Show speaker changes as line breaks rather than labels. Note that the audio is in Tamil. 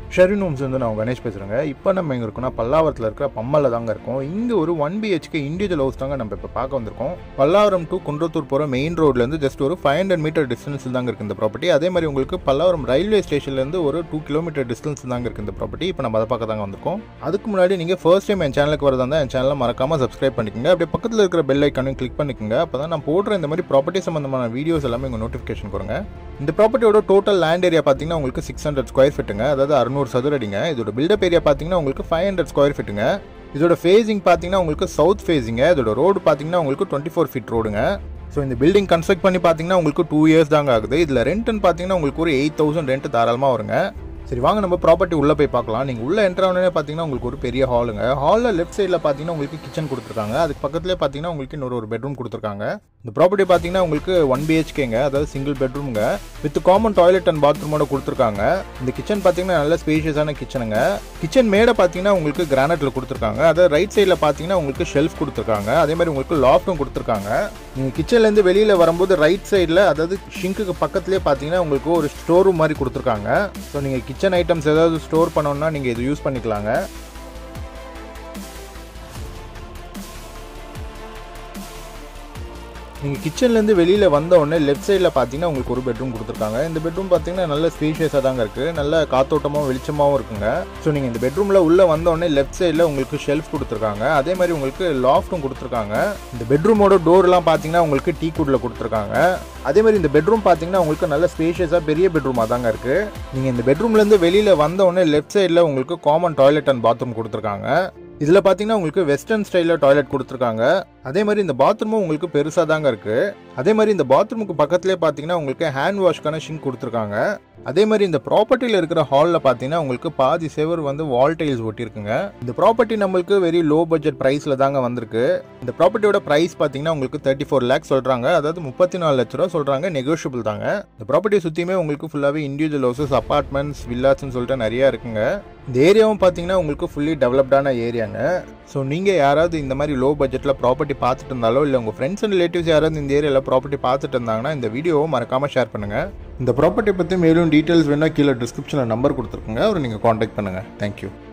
ஷெரின் ஹோம்ஸ் வந்து நான் கணேஷ் பேசுகிறேங்க இப்போ நம்ம எங்கே இருக்கோம்னா பல்லாவரத்தில் இருக்கிற பம்மலில் தாங்க இருக்கோம் இங்கே ஒரு ஒன் பிஹெச்கே இண்டிவிஜுவல் ஹவுஸ் தாங்க நம்ம இப்போ பார்க்க வந்திருக்கோம் பல்லாவரம் டு குன்றத்தூர் போகிற மெயின் ரோட்லேருந்து ஜஸ்ட் ஒரு ஃபைவ் ஹண்ட்ரட் மீட்டர் டிஸ்டன்ஸில் தாங்க இருக்குது இந்த ப்ராப்பர்ட்டி அதே மாதிரி உங்களுக்கு பல்லாவரம் ரயில்வே ஸ்டேஷன்லேருந்து ஒரு டூ கிலோமீட்டர் டிஸ்டன்ஸ் தாங்க இருக்குது இந்த ப்ராப்பர்ட்டி இப்போ நம்ம அதை பார்க்க தாங்க வந்திருக்கோம் அதுக்கு முன்னாடி நீங்கள் ஃபர்ஸ்ட் டைம் என் சேனலுக்கு வரதா இருந்தால் என் சேனலை மறக்காமல் சப்ஸ்கிரைப் பண்ணிக்கோங்க அப்படியே பக்கத்தில் இருக்கிற பெல் ஐக்கானையும் கிளிக் பண்ணிக்கோங்க அப்போ தான் நான் போடுற இந்த மாதிரி ப்ராப்பர்ட்டி சம்மந்தமான வீடியோஸ் எல்லாமே உங்கள் நோட்டிஃபிகேஷன் கொடுங்க இந்த ப்ராப்பர்ட்டியோட டோட்டல் லேண்ட் ஏரியா பார்த்தீங்கன்னா உங்களுக்கு சிக்ஸ் ஹண்ட்ரட் ஸ்கொயர் ஃபீட்டுங்க அதாவது அறுநூறு சதுரடிங்க இதோட பில்டப் ஏரியா பார்த்தீங்கன்னா உங்களுக்கு ஃபைவ் ஹண்ட்ரட் ஸ்கொயர் ஃபீட்டுங்க இதோட ஃபேஸிங் பார்த்தீங்கன்னா உங்களுக்கு சவுத் ஃபேஸிங்க இதோட ரோடு பார்த்தீங்கன்னா உங்களுக்கு டுவெண்ட்டி ஃபோர் ஃபீட் ரோடுங்க ஸோ இந்த பில்டிங் கன்ஸ்ட்ரக்ட் பண்ணி பார்த்தீங்கன்னா உங்களுக்கு டூ இயர்ஸ் தாங்க ஆகுது இதில் ரெண்ட்னு பார்த்தீங்கன்னா உங்களுக்கு ஒரு எயிட் தௌசண்ட் ரெண்ட் தாராளமாக வருங்க சரி வாங்க நம்ம ப்ராப்பர்ட்டி உள்ளே போய் பார்க்கலாம் நீங்கள் உள்ளே என்ட்ரு ஆனே பார்த்தீங்கன்னா உங்களுக்கு ஒரு பெரிய ஹாலுங்க ஹாலில் லெஃப்ட் சைடில் பார்த்தீங்கன்னா உங்களுக்கு கிச்சன் கொடுத்துருக்காங்க அதுக்கு பக்கத்துலேயே பார்த்தீங்கன்னா உங்களுக்கு இன்னொரு ஒரு பெட்ரூம் கொடுத்துருக்காங்க இந்த ப்ராப்பர்ட்டி பார்த்தீங்கன்னா உங்களுக்கு ஒன் பிஹெச்கேங்க அதாவது சிங்கிள் பெட்ரூம்ங்க வித் காமன் டாய்லெட் அண்ட் பாத்ரூமோட கொடுத்துருக்காங்க இந்த கிச்சன் பார்த்தீங்கன்னா நல்ல ஸ்பேஷியஸான கிச்சனுங்க கிச்சன் மேடை பார்த்தீங்கன்னா உங்களுக்கு கிரானைட்டில் கொடுத்துருக்காங்க அதாவது ரைட் சைடில் பார்த்தீங்கன்னா உங்களுக்கு ஷெல்ஃப் கொடுத்துருக்காங்க அதே மாதிரி உங்களுக்கு லாஃப்ட்டும் கொடுத்துருக்காங்க நீங்கள் கிச்சன்லேருந்து வெளியில் வரும்போது ரைட் சைடில் அதாவது ஷிங்க்குக்கு பக்கத்துலேயே பார்த்தீங்கன்னா உங்களுக்கு ஒரு ஸ்டோர் ரூம் மாதிரி கொடுத்துருக்காங்க ஸோ நீங்கள் கிச்சன் ஐட்டம்ஸ் ஏதாவது ஸ்டோர் பண்ணணும்னா நீங்கள் இது யூஸ் பண்ணிக்கலாங்க நீங்கள் கிச்சன்லேருந்து வெளியில் வந்த உடனே லெஃப்ட் சைடில் பார்த்தீங்கன்னா உங்களுக்கு ஒரு பெட்ரூம் கொடுத்துருக்காங்க இந்த பெட்ரூம் பார்த்தீங்கன்னா நல்ல ஸ்பேஷியஸாக தாங்க இருக்குது நல்ல காத்தோட்டமாகவும் வெளிச்சமாகவும் இருக்குங்க ஸோ நீங்கள் இந்த பெட்ரூமில் உள்ளே வந்த உடனே லெஃப்ட் சைடில் உங்களுக்கு ஷெல்ஃப் கொடுத்துருக்காங்க அதே மாதிரி உங்களுக்கு லாஃப்ட்டும் கொடுத்துருக்காங்க இந்த பெட்ரூமோட டோர்லாம் பார்த்தீங்கன்னா உங்களுக்கு டீ குட்டில் கொடுத்துருக்காங்க அதே மாதிரி இந்த பெட்ரூம் பார்த்தீங்கன்னா உங்களுக்கு நல்ல ஸ்பேஷியஸாக பெரிய பெட்ரூமாக தாங்க இருக்குது நீங்கள் இந்த பெட்ரூம்லேருந்து வெளியில் வந்த உடனே லெஃப்ட் சைடில் உங்களுக்கு காமன் டாய்லெட் அண்ட் பாத்ரூம் கொடுத்துருக்காங்க இதில் பார்த்தீங்கன்னா உங்களுக்கு வெஸ்டர்ன் ஸ்டைலில் டாய்லெட் கொடுத்துருக்காங்க அதே மாதிரி இந்த பாத்ரூமும் உங்களுக்கு பெருசாக தாங்க இருக்குது அதே மாதிரி இந்த பாத்ரூமுக்கு பக்கத்துலேயே பார்த்தீங்கன்னா உங்களுக்கு ஹேண்ட் வாஷ்க்கான ஷிங்க் கொடுத்துருக்காங்க அதே மாதிரி இந்த ப்ராப்பர்ட்டியில் இருக்கிற ஹாலில் பார்த்தீங்கன்னா உங்களுக்கு பாதி செவர் வந்து வால் டைல்ஸ் ஒட்டியிருக்குங்க இந்த ப்ராப்பர்ட்டி நம்மளுக்கு வெரி லோ பட்ஜெட் ப்ரைஸில் தாங்க வந்திருக்கு இந்த ப்ராப்பர்ட்டியோட ப்ரைஸ் பார்த்தீங்கன்னா உங்களுக்கு தேர்ட்டி ஃபோர் லேக்ஸ் சொல்கிறாங்க அதாவது முப்பத்தி நாலு லட்ச ரூபா சொல்கிறாங்க நெகோஷியபிள் தாங்க இந்த ப்ராப்பர்ட்டியை சுற்றியுமே உங்களுக்கு ஃபுல்லாகவே இண்டிவிஜுவல் ஹவுசஸ் அப்பார்ட்மெண்ட்ஸ் வில்லாஸ்ன்னு சொல்லிட்டு நிறையா இருக்குங்க இந்த ஏரியாவும் பார்த்தீங்கன்னா உங்களுக்கு ஃபுல்லி டெவலப்டான ஏரியாங்க ஸோ நீங்கள் யாராவது இந்த மாதிரி லோ பட்ஜெட்டில் ப்ராப்பர்ட்டி பார்த்துட்டு இருந்தாலோ இல்லை உங்கள் ஃப்ரெண்ட்ஸ் அண்ட் ரிலேட்டிவ்ஸ் யாராவது இந்த ஏரியாவில் ப்ராப்பர்ட்டி பார்த்துட்டு இருந்தாங்கன்னா இந்த வீடியோவை மறக்காமல் ஷேர் பண்ணுங்கள் இந்த ப்ராப்பர்ட்டி பற்றி மேலும் டீட்டெயில்ஸ் வேணால் கீழே டிஸ்கிரிப்ஷனில் நம்பர் கொடுத்துருக்குங்க அவர் நீங்கள் காண்டாக்ட் பண்ணுங்கள் தேங்க்யூ